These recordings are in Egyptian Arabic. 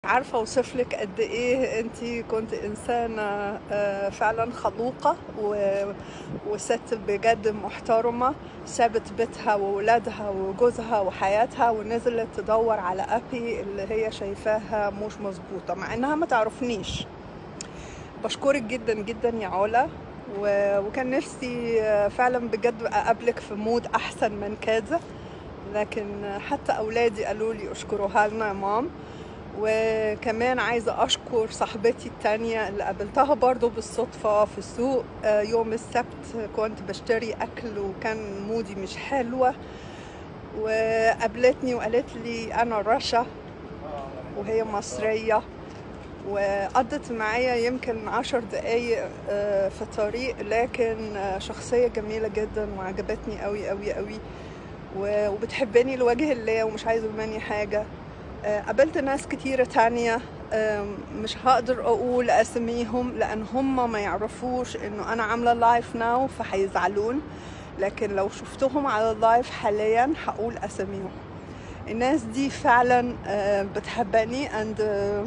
عارفة اوصف لك قد ايه انتي كنت انسانة آه، فعلا خلوقة و- وست بجد محترمة سابت بيتها وولادها وجوزها وحياتها ونزلت تدور على ابي اللي هي شايفاها مش مظبوطة مع انها ما تعرفنيش بشكرك جدا جدا يا علا و- وكان نفسي آه، فعلا بجد اقابلك في مود احسن من كده لكن حتى اولادي قالوا لي اشكروها لنا يا مام وكمان عايزة أشكر صاحبتي التانية اللي قابلتها برضو بالصدفة في السوق آه، يوم السبت كنت بشتري أكل وكان مودي مش حلوة وقابلتني وقالت لي أنا رشا وهي مصرية وقضت معايا يمكن عشر دقايق آه، في الطريق لكن آه، شخصية جميلة جدا وعجبتني قوي قوي قوي و- وبتحبني لوجه الله ومش عايزة مني حاجة آه، قابلت ناس كتيرة تانية آم، مش هقدر أقول أسميهم لأن هم ما يعرفوش إنه أنا عاملة لايف ناو فهيزعلون لكن لو شفتهم على اللايف حاليا هقول أسميهم الناس دي فعلا آه، بتحبني and آه،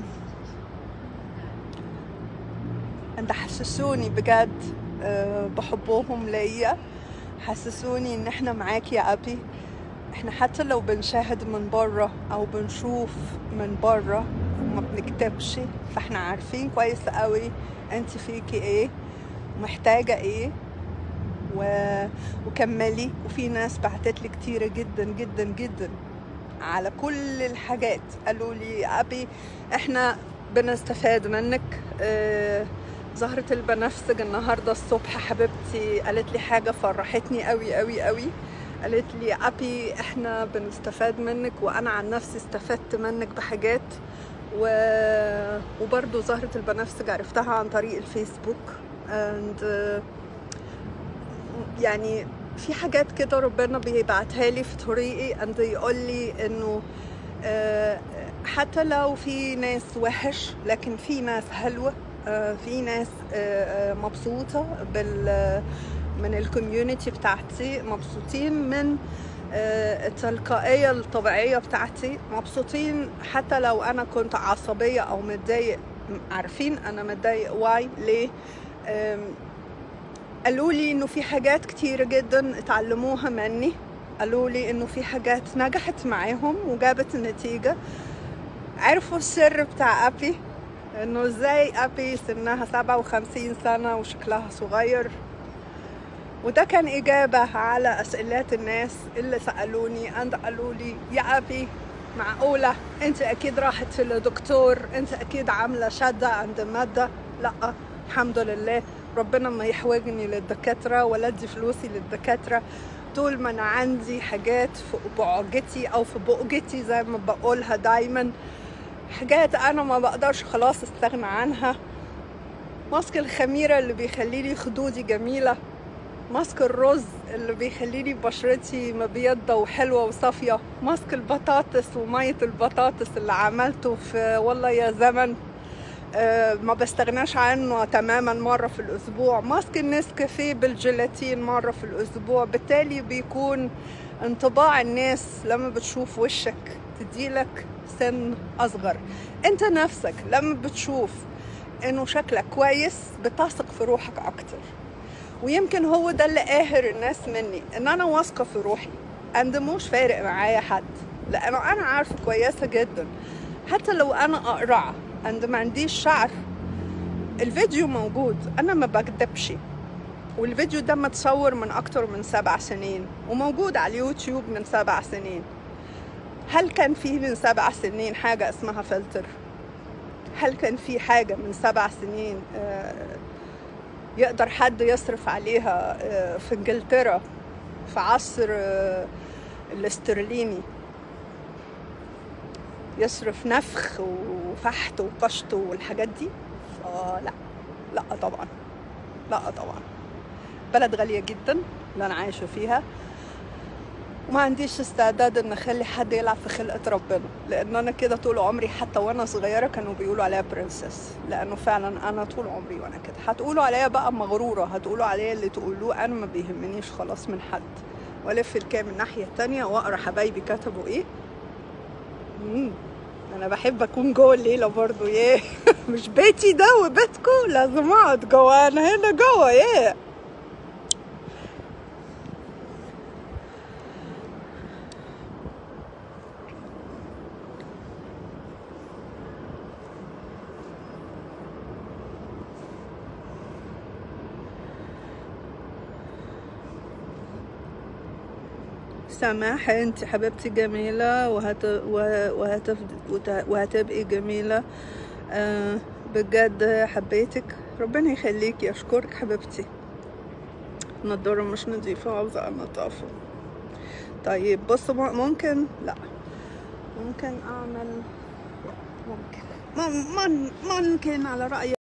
and حسسوني بجد آه، بحبهم ليا حسسوني ان احنا معاك يا ابي احنا حتى لو بنشاهد من بره او بنشوف من بره وما بنكتبش فاحنا عارفين كويس قوي انت فيكي ايه ومحتاجة ايه و... وكملي وفي ناس بعتت لي كتيرة جدا جدا جدا على كل الحاجات قالوا لي يا ابي احنا بنستفاد منك آه، زهرة البنفسج النهاردة الصبح حبيبتي قالت لي حاجة فرحتني قوي قوي قوي قالت لي يا ابي احنا بنستفاد منك وانا عن نفسي استفدت منك بحاجات و... وبرضو زهرة البنفسج عرفتها عن طريق الفيسبوك and uh, يعني في حاجات كده ربنا بيبعتها لي في طريقي and يقول لي انه آه، حتى لو في ناس وحش لكن في ناس حلوة آه، في ناس آه، آه، مبسوطة بال من الكوميونتي بتاعتي مبسوطين من آه، التلقائية الطبيعية بتاعتي مبسوطين حتى لو أنا كنت عصبية أو متضايق عارفين أنا متضايق واي ليه آم، قالوا لي إنه في حاجات كتيرة جدا اتعلموها مني قالوا لي إنه في حاجات نجحت معاهم وجابت النتيجة عرفوا السر بتاع أبي إنه إزاي أبي سنها سبعة وخمسين سنة وشكلها صغير وده كان إجابة على أسئلات الناس اللي سألوني عند قالوا لي يا أبي معقولة أنت أكيد راحت لدكتور أنت أكيد عاملة شدة عند مادة لا الحمد لله ربنا ما يحوجني للدكاترة ولا ادي فلوسي للدكاترة طول ما أنا عندي حاجات في بعجتي أو في بؤجتي زي ما بقولها دايما حاجات أنا ما بقدرش خلاص استغنى عنها ماسك الخميرة اللي بيخلي لي خدودي جميلة ماسك الرز اللي بيخلي لي بشرتي مبيضة وحلوة وصافية ماسك البطاطس ومية البطاطس اللي عملته في والله يا زمن آه، ما بستغناش عنه تماما مرة في الأسبوع ماسك النسكافيه بالجيلاتين مرة في الأسبوع بالتالي بيكون انطباع الناس لما بتشوف وشك تديلك سن أصغر أنت نفسك لما بتشوف إنه شكلك كويس بتثق في روحك أكتر ويمكن هو ده اللي قاهر الناس مني ان انا واثقه في روحي اند مش فارق معايا حد لانه انا عارفه كويسه جدا حتى لو انا اقرع اند ما عنديش شعر الفيديو موجود انا ما بكدبش والفيديو ده متصور من اكتر من سبع سنين وموجود على اليوتيوب من سبع سنين هل كان في من سبع سنين حاجة اسمها فلتر؟ هل كان في حاجة من سبع سنين آه، يقدر حد يصرف عليها آه، في انجلترا في عصر آه، الاسترليني يصرف نفخ وفحت وقشط والحاجات دي فلا لا طبعا لا طبعا بلد غالية جدا اللي أنا عايشة فيها وما عنديش استعداد ان اخلي حد يلعب في خلقة ربنا لان انا كده طول عمري حتى وانا صغيرة كانوا بيقولوا عليا برنسس لانه فعلا انا طول عمري وانا كده هتقولوا عليا بقى مغرورة هتقولوا عليا اللي تقولوه انا ما بيهمنيش خلاص من حد والف الكام الناحية التانية واقرا حبايبي كتبوا ايه مم. انا بحب اكون جوه الليله برضو ياه مش بيتي ده وبيتكم لازم اقعد جوه انا هنا جوه ياه سماح انت حبيبتي جميلة وهت... و- وهتف... وت- وهتبقي جميلة آه، بجد حبيتك ربنا يخليكي اشكرك حبيبتي النضارة مش نظيفة عاوزة انضفها طيب بصوا م- ممكن لا ممكن اعمل ممكن مم- مم- ممكن على رأيي